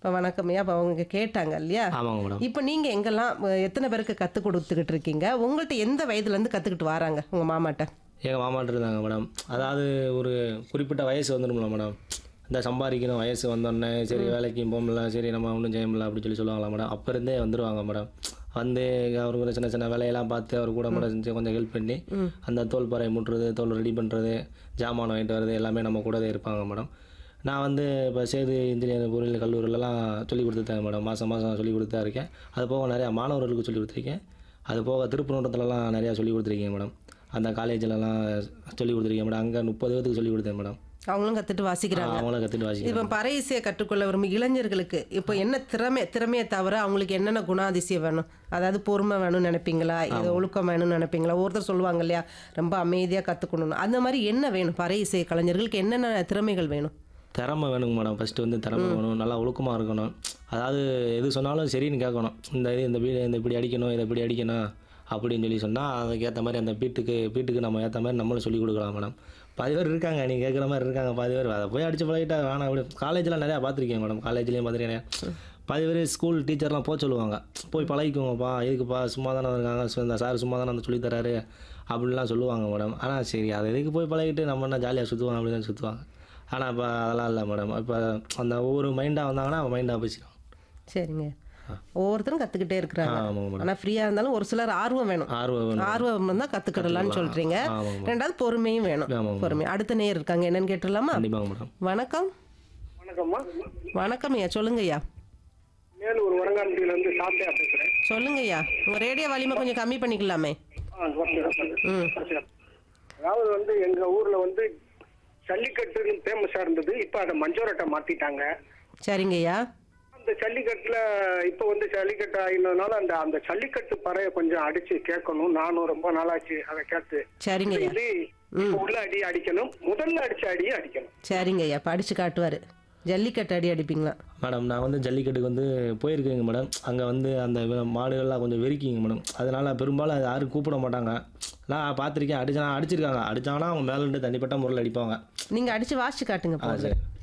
இப்போ வணக்கம் ஐயா இப்போ அவங்க கேட்டாங்க இல்லையா ஆமாங்க மேடம் இப்போ நீங்கள் எங்கெல்லாம் அஹ், எத்தனை பேருக்கு கற்றுக் கொடுத்துக்கிட்டு இருக்கீங்க உங்கள்கிட்ட எந்த வயதுலேருந்து கற்றுக்கிட்டு வராங்க உங்கள் மாமாட்ட எங்கள் மாமாட்ட இருந்தாங்க மேடம் அதாவது ஒரு குறிப்பிட்ட வயசு வந்துடும்ல மேடம் இந்த சம்பாதிக்கணும் வயசு வந்தோடனே சரி வேலைக்கு போகல சரி நம்ம ஒன்றும் செய்ய முடியல அப்படின்னு சொல்லி சொல்லுவாங்களா மேடம் அப்போ இருந்தே வந்துடுவாங்க மேடம் வந்து அவருக்கு சின்ன சின்ன வேலையெல்லாம் பார்த்து அவர் கூட கூட செஞ்சு கொஞ்சம் ஹெல்ப் பண்ணி அந்த தோல் பறை முட்டுறது தோல் ரெடி பண்ணுறது ஜாமான் வாங்கிட்டு வர்றது எல்லாமே நம்ம கூடவே இருப்பாங்க மேடம் நான் வந்து இப்போ சேது இன்ஜினியரிங் பொறியியல் கல்லூரிலலாம் சொல்லிக் கொடுத்துருக்கேன் மேடம் மாதம் மாதம் சொல்லிக் கொடுத்தா இருக்கேன் அது போக நிறையா மாணவர்களுக்கு சொல்லிக் கொடுத்துருக்கேன் அது போக திருப்பரங்குன்றத்துலலாம் நிறையா சொல்லிக் கொடுத்துருக்கீங்க மேடம் அந்த காலேஜிலலாம் சொல்லிக் கொடுத்துருக்கேன் மேடம் அங்கே முப்பது பேருக்கு சொல்லிக் கொடுத்தேன் மேடம் அவங்களும் கற்றுட்டு வாசிக்கிறாங்க அவங்களும் கற்றுட்டு வாசிக்கிறேன் இப்போ பறை இசையை கற்றுக்கொள்ள விரும்பும் இளைஞர்களுக்கு இப்போ என்ன திறமை திறமையை தவிர அவங்களுக்கு என்னென்ன குணாதிசயம் வேணும் அதாவது பொறுமை வேணும்னு நினைப்பீங்களா இது ஒழுக்கம் வேணும்னு நினைப்பீங்களா ஒருத்தர் சொல்லுவாங்க இல்லையா ரொம்ப அமைதியாக கற்றுக்கணும் அந்த மாதிரி என்ன வேணும் பறை இசை கலைஞர்களுக்கு என்னென்ன திறமைகள் வேணும் திறமை வேணுங்க மேடம் ஃபஸ்ட்டு வந்து திறமை வேணும் நல்லா ஒழுக்கமாக இருக்கணும் அதாவது எது சொன்னாலும் சரின்னு கேட்கணும் இந்த இது இந்த பீ இந்த இப்படி அடிக்கணும் இதை இப்படி அடிக்கணும் அப்படின்னு சொல்லி சொன்னால் அதுக்கேற்ற மாதிரி அந்த பீட்டுக்கு பீட்டுக்கு நம்ம ஏற்ற மாதிரி நம்மளும் சொல்லிக் கொடுக்கலாம் மேடம் பாதி பேர் இருக்காங்க நீங்கள் கேட்குற மாதிரி இருக்காங்க பாதி பேர் அதை போய் அடிச்சு பழகிட்டா வேணாம் அப்படி காலேஜில் நிறையா பார்த்துருக்கேன் மேடம் காலேஜ்லேயும் பார்த்துருக்கேன் பாதி பேர் ஸ்கூல் டீச்சர்லாம் போக சொல்லுவாங்க போய் பழகிக்கோங்கப்பா இதுக்குப்பா சும்மா தானே இருக்காங்க சு- இந்த சார் சும்மா தானே வந்து சொல்லித் தராரு அப்படின்லாம் சொல்லுவாங்க மேடம் ஆனால் சரி அதை எதுக்கு போய் பழகிட்டு நம்ம என்ன ஜாலியாக சுற்றுவோம் அப்படின்னு தான் சுற்றுவாங்க ஆனால் இப்போ அதெல்லாம் இல்லை மேடம் இப்போ அந்த ஒவ்வொரு மைண்டாக வந்தாங்கன்னா மைண்டாக பேசிடும் சரிங்க ஒவ்வொருத்தரும் கற்றுக்கிட்டே இருக்கிறாங்க ஆமாங்க மேடம் ஆனால் ஃப்ரீயாக இருந்தாலும் ஒரு சிலர் ஆர்வம் வேணும் ஆர்வம் வேணும் ஆர்வம் இருந்தால் கற்றுக்கிடலான்னு சொல்கிறீங்க ஆமாங்க மேடம் ரெண்டாவது பொறுமையும் வேணும் ஆமாங்க பொறுமை அடுத்த நேர் இருக்காங்க என்னன்னு கேட்டுடலாமா கண்டிப்பாங்க மேடம் வணக்கம் வணக்கம்மா வணக்கம் ஐயா சொல்லுங்க ஐயா மேலூர் வரங்காண்டியில இருந்து சாப்பிட்டே பேசுறேன் சொல்லுங்க ஐயா உங்கள் ரேடியோ வால்யூமை கொஞ்சம் கம்மி பண்ணிக்கலாமே ஆ, ஓகே. ம் அதாவது வந்து எங்க ஊர்ல வந்து ஜல்லிக்கட்டு ஃபேமஸா இருந்தது இப்ப அதை மஞ்சோரட்டை மாத்திட்டாங்க சரிங்க ஐயா அந்த ஜல்லிக்கட்டுல இப்ப வந்து ஜல்லிக்கட்டு ஆகினதுனால அந்த அந்த ஜல்லிக்கட்டு பறைய கொஞ்சம் அடிச்சு கேட்கணும் நானும் ரொம்ப நாளாச்சு அதை கேட்டு சரிங்க ஐயா இது இப்ப உள்ள அடி அடிக்கணும் முதல்ல அடிச்ச அடியை அடிக்கணும் சரிங்க ஐயா படிச்சு காட்டுவார் ஜல்லிக்கட்டு அடி அடிப்பீங்களா மேடம் நான் வந்து ஜல்லிக்கட்டுக்கு வந்து போயிருக்கேங்க மேடம் அங்கே வந்து அந்த வி- மாடுகள்லாம் கொஞ்சம் வெறிக்கிங்க மேடம் அதனால பெரும்பாலும் அது யாரும் கூப்பிட மாட்டாங்க நான் பார்த்துருக்கேன் அடிச்சா அடிச்சிருக்காங்க அடிச்சாங்கன்னா அவங்க மேலே இருந்து தனிப்பட்ட முறையில் அடிப்பாங்க நீங்கள் அடிச்சு வாசிச்சு காட்டுங்க ஆ போதும் சரி